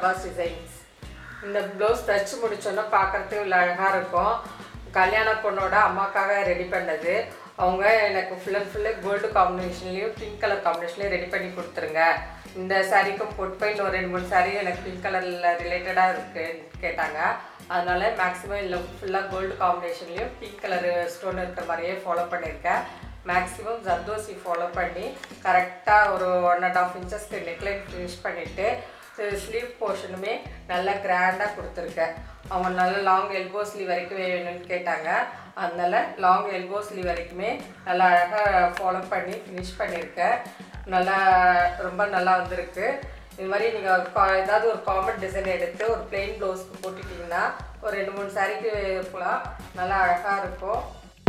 Prabhas designs இந்த blouse தச்சு முடிச்சோன்னா பார்க்குறதுக்கு இவ்வளோ அழகாக இருக்கும் கல்யாண பொண்ணோட அம்மாக்காக ரெடி பண்ணது அவங்க எனக்கு ஃபுல் அண்ட் ஃபுல்லு கோல்டு காம்பினேஷன்லேயும் பிங்க் கலர் காம்பினேஷன்லேயும் ரெடி பண்ணி கொடுத்துருங்க இந்த சாரீக்கும் பொட்டு போய் ஒரு ரெண்டு மூணு சாரீ எனக்கு பிங்க் கலரில் ரிலேட்டடாக இருக்குன்னு கேட்டாங்க அதனால மேக்ஸிமம் இல்லை ஃபுல்லாக கோல்டு காம்பினேஷன்லேயும் பிங்க் கலர் ஸ்டோன் இருக்கிற மாதிரியே ஃபாலோ பண்ணியிருக்கேன் மேக்ஸிமம் ஜர்தோசி ஃபாலோ பண்ணி கரெக்டாக ஒரு ஒன் அண்ட் ஆஃப் இன்ச்சஸ்க்கு நெக்லைன் ஃபினிஷ் பண்ணிவிட்டு ஸ்லீவ் போர்ஷனுமே நல்லா கிராண்டாக கொடுத்துருக்கேன் அவங்க நல்ல லாங் எல்போ ஸ்லீவ் வரைக்கும் வேணும்னு கேட்டாங்க அதனால லாங் எல்போ ஸ்லீவ் வரைக்குமே நல்லா அழகாக ஃபாலோ பண்ணி ஃபினிஷ் பண்ணியிருக்கேன் நல்லா ரொம்ப நல்லா வந்திருக்கு இது மாதிரி நீங்கள் ஏதாவது ஒரு காமன் டிசைன் எடுத்து ஒரு பிளெயின் ப்ளவுஸ்க்கு போட்டுட்டிங்கன்னா ஒரு ரெண்டு மூணு சாரிக்கு போகலாம் நல்லா அழகாக இருக்கும்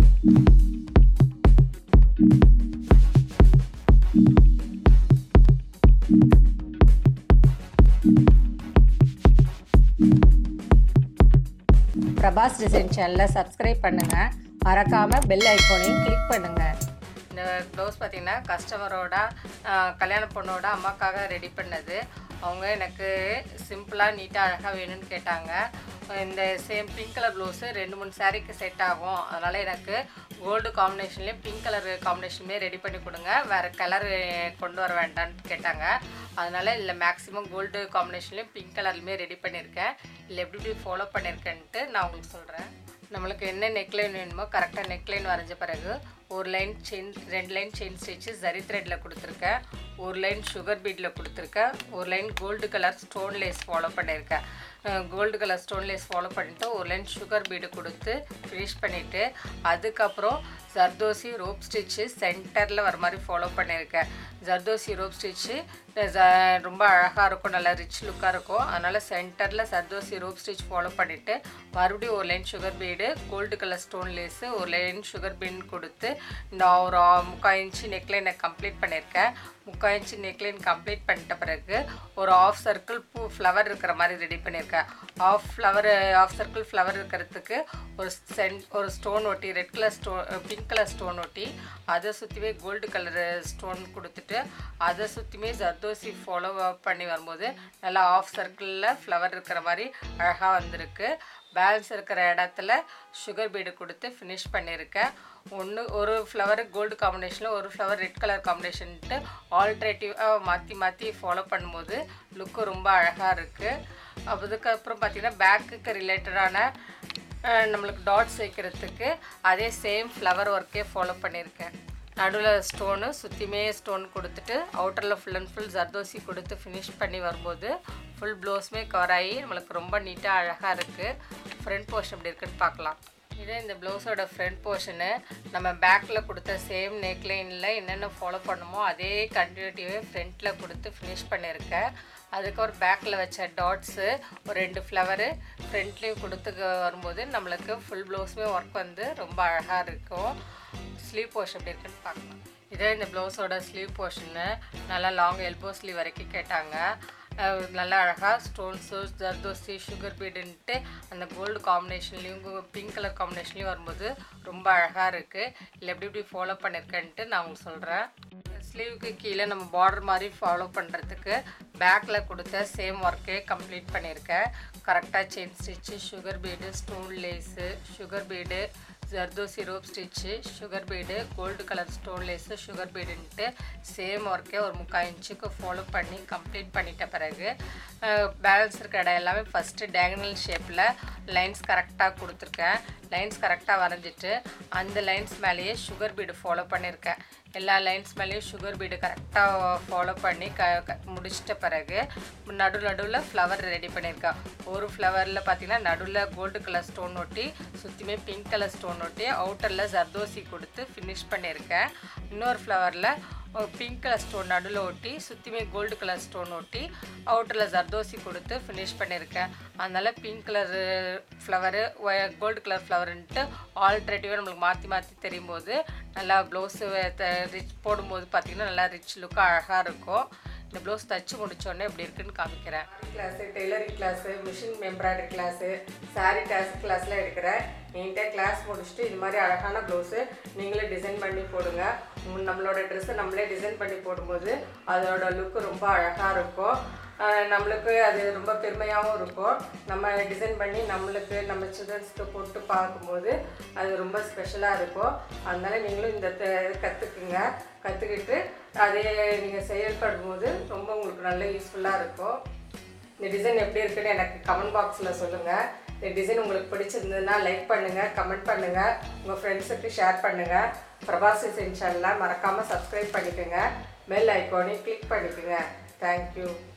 பிரபாஸ் டிசைன் சேனலை சப்ஸ்கிரைப் பண்ணுங்கள் மறக்காமல் பெல் ஐக்கோனையும் கிளிக் பண்ணுங்கள் இந்த ப்ளவுஸ் பார்த்தீங்கன்னா கஸ்டமரோட கல்யாண பொண்ணோட அம்மாக்காக ரெடி பண்ணது அவங்க எனக்கு சிம்பிளாக நீட்டாக அழகாக வேணும்னு கேட்டாங்க இந்த சேம் பிங்க் கலர் ப்ளவுஸு ரெண்டு மூணு சாரீக்கு செட் ஆகும் அதனால் எனக்கு கோல்டு காம்பினேஷன்லேயும் பிங்க் கலர் காம்பினேஷனுமே ரெடி பண்ணி கொடுங்க வேறு கலர் கொண்டு வர வேண்டாம்னு கேட்டாங்க அதனால் இல்லை மேக்ஸிமம் கோல்டு காம்பினேஷன்லேயும் பிங்க் கலர்லையுமே ரெடி பண்ணியிருக்கேன் இல்லை எப்படி எப்படி ஃபாலோ பண்ணியிருக்கேன்ட்டு நான் உங்களுக்கு சொல்கிறேன் நம்மளுக்கு என்ன நெக்லைன் வேணுமோ கரெக்டாக நெக்லைன் வரைஞ்ச பிறகு ஒரு லைன் செயின் ரெண்டு லைன் செயின் ஸ்டிச்சு ஜரி த்ரெட்டில் கொடுத்துருக்கேன் ஒரு லைன் சுகர் பீட்டில் கொடுத்துருக்கேன் ஒரு line gold colour stone lace follow பண்ணியிருக்கேன் gold colour stone lace follow பண்ணிவிட்டு ஒரு லைன் சுகர் பீடு கொடுத்து ஃபினிஷ் பண்ணிவிட்டு அதுக்கப்புறம் ஜர்தோசி ரோப் ஸ்டிச்சு சென்டரில் வர மாதிரி ஃபாலோ பண்ணியிருக்கேன் ஜர்தோசி ரோப் ஸ்டிச்சு ரொம்ப அழகாக இருக்கும் நல்லா ரிச் லுக்காக இருக்கும் அதனால் சென்டரில் சர்தோசி ரோப் ஸ்டிச் ஃபாலோ பண்ணிவிட்டு மறுபடியும் ஒரு line sugar bead gold colour stone lace ஒரு லைன் சுகர் பீன் கொடுத்து நான் ஒரு முக்கால் இன்ச்சு நெக்லைனை கம்ப்ளீட் பண்ணியிருக்கேன் முக்கால் இன்ச்சு நெக்லைன் கம்ப்ளீட் பண்ணிட்ட பிறகு ஒரு ஆஃப் சர்க்கிள் பூ ஃப்ளவர் இருக்கிற மாதிரி ரெடி பண்ணியிருக்கேன் half flower half circle flower இருக்கிறதுக்கு ஒரு சென் ஒரு ஸ்டோன் ஒட்டி red colour stone pink colour stone ஒட்டி அதை சுற்றிவே கோல்டு கலர் ஸ்டோன் கொடுத்துட்டு அதை சுற்றியுமே ஜர்தோசி ஃபாலோ பண்ணி வரும்போது நல்லா ஆஃப் சர்க்கிளில் ஃப்ளவர் இருக்கிற மாதிரி அழகாக வந்திருக்கு பேலன்ஸ் இருக்கிற இடத்துல சுகர் பீடு கொடுத்து ஃபினிஷ் பண்ணியிருக்கேன் ஒன்று ஒரு ஃப்ளவர் கோல்டு காம்பினேஷனில் ஒரு ஃப்ளவர் ரெட் கலர் காம்பினேஷன்ட்டு ஆல்ட்ரேட்டிவாக மாற்றி மாற்றி ஃபாலோ பண்ணும்போது லுக்கு ரொம்ப அழகாக இருக்குது அதுக்கப்புறம் பார்த்திங்கன்னா பேக்குக்கு ரிலேட்டடான நம்மளுக்கு டாட்ஸ் வைக்கிறதுக்கு அதே சேம் ஃப்ளவர் ஒர்க்கே ஃபாலோ பண்ணியிருக்கேன் நடுவில் ஸ்டோனு சுற்றியுமே ஸ்டோன் கொடுத்துட்டு அவுட்டரில் ஃபுல் அண்ட் ஃபுல் ஜர்தோசி கொடுத்து ஃபினிஷ் பண்ணி வரும்போது ஃபுல் ப்ளவுஸுமே கவர் ஆகி நம்மளுக்கு ரொம்ப நீட்டாக அழகாக இருக்குது ஃப்ரண்ட் போர்ஷன் எப்படி இருக்குன்னு பார்க்கலாம் இதே இந்த ப்ளவுஸோட ஃப்ரண்ட் போர்ஷனு நம்ம பேக்கில் கொடுத்த சேம் நெக்லைனில் என்னென்ன ஃபாலோ பண்ணுமோ அதே கண்டினியூட்டிவே ஃப்ரண்ட்டில் கொடுத்து ஃபினிஷ் பண்ணியிருக்கேன் அதுக்கப்புறம் பேக்கில் வச்ச டாட்ஸு ஒரு ரெண்டு ஃப்ளவரு ஃப்ரண்ட்லேயும் கொடுத்து வரும்போது நம்மளுக்கு ஃபுல் ப்ளவுஸுமே ஒர்க் வந்து ரொம்ப அழகாக இருக்கும் ஸ்லீவ் போர்ஷன் எப்படி இருக்குன்னு பார்க்கலாம் இதே இந்த ப்ளவுஸோட ஸ்லீவ் போர்ஷனு நல்லா லாங் எல்போ ஸ்லீவ் வரைக்கும் கேட்டாங்க அஹ் நல்லா அழகாக ஸ்டோன்ஸு ஜர்தோசி சுகர் பீடுன்ட்டு அந்த கோல்டு காம்பினேஷன்லேயும் பிங்க் கலர் காம்பினேஷன்லேயும் வரும்போது ரொம்ப அழகாக இருக்குது இல்லை எப்படி எப்படி ஃபாலோ பண்ணியிருக்கேன்ட்டு நான் உங்களுக்கு சொல்கிறேன் ஸ்லீவுக்கு கீழே நம்ம பார்டர் மாதிரி ஃபாலோ பண்ணுறதுக்கு பேக்கில் கொடுத்த சேம் ஒர்க்கே கம்ப்ளீட் பண்ணியிருக்கேன் கரெக்டாக chain stitch sugar bead stone lace sugar bead zardozi rope stitch sugar bead gold colour stone lace sugar பீடுன்ட்டு சேம் ஒர்க்கே ஒரு முக்கால் இன்ச்சுக்கு ஃபாலோ பண்ணி கம்ப்ளீட் பண்ணிட்ட பிறகு பேலன்ஸ் இருக்கிற இடம் எல்லாமே ஃபஸ்ட்டு டயகனல் ஷேப்பில் லைன்ஸ் கரெக்டாக கொடுத்துருக்கேன் லைன்ஸ் கரெக்டாக வரைஞ்சிட்டு அந்த லைன்ஸ் மேலேயே சுகர் பீடு ஃபாலோ பண்ணியிருக்கேன் எல்லா லைன்ஸ் மேலேயும் சுகர் பீடு கரெக்டாக ஃபாலோ பண்ணி க க முடிச்சிட்ட பிறகு நடு நடுவில் ஃப்ளவர் ரெடி பண்ணியிருக்கேன் ஒரு ஃப்ளவரில் பார்த்தீங்கன்னா நடுவில் கோல்டு கலர் ஸ்டோன் ஒட்டி சுற்றியுமே பிங்க் கலர் ஸ்டோன் ஒட்டி அவுட்டரில் ஜர்தோசி கொடுத்து ஃபினிஷ் பண்ணியிருக்கேன் இன்னொரு ஃப்ளவரில் பிங்க் கலர் ஸ்டோன் நடுவில் ஒட்டி சுற்றியுமே கோல்டு கலர் ஸ்டோன் ஒட்டி அவுட்டரில் ஜர்தோசி கொடுத்து ஃபினிஷ் பண்ணியிருக்கேன் அதனால் pink colour flower gold colour ஃப்ளவருன்ட்டு ஆல்ட்ரேட்டிவாக நம்மளுக்கு மாற்றி மாற்றி தெரியும் போது நல்லா ப்ளவுஸு ரிச் போடும்போது பார்த்திங்கன்னா நல்லா ரிச் லுக்காக அழகாக இருக்கும் இந்த ப்ளவுஸ் தச்சு முடிச்சோடனே எப்படி இருக்குன்னு காமிக்கிறேன் class tailoring class machine embroidery class sari class கிளாஸ்லாம் எடுக்கிறேன் நீட்டாக கிளாஸ் முடிச்சுட்டு இது மாதிரி அழகான ப்ளவுஸு நீங்களே டிசைன் பண்ணி போடுங்க உம் நம்மளோட ட்ரெஸ்ஸை நம்மளே டிசைன் பண்ணி போடும்போது அதோட லுக்கு ரொம்ப அழகாக இருக்கும் ஆஹ் நம்மளுக்கு அது ரொம்ப பெருமையாகவும் இருக்கும் நம்ம டிசைன் பண்ணி நம்மளுக்கு நம்ம சில்ட்ரன்ஸ்க்கு போட்டு பார்க்கும்போது அது ரொம்ப ஸ்பெஷலாக இருக்கும் அதனால நீங்களும் இந்த த- கற்றுக்குங்க கற்றுக்கிட்டு அதே நீங்கள் செயல்படும் போது ரொம்ப உங்களுக்கு நல்ல யூஸ்ஃபுல்லாக இருக்கும் இந்த டிசைன் எப்படி இருக்குன்னு எனக்கு கமெண்ட் பாக்ஸில் சொல்லுங்கள் இந்த டிசைன் உங்களுக்கு பிடிச்சிருந்ததுன்னா லைக் பண்ணுங்கள் கமெண்ட் பண்ணுங்கள் உங்கள் ஃப்ரெண்ட்ஸுக்கு ஷேர் பண்ணுங்கள் பிரபாஸ் டிசைன் சேனலை மறக்காமல் சப்ஸ்கிரைப் பண்ணிக்கோங்க பெல் ஐக்கானையும் கிளிக் பண்ணிக்கோங்க தேங்க்யூ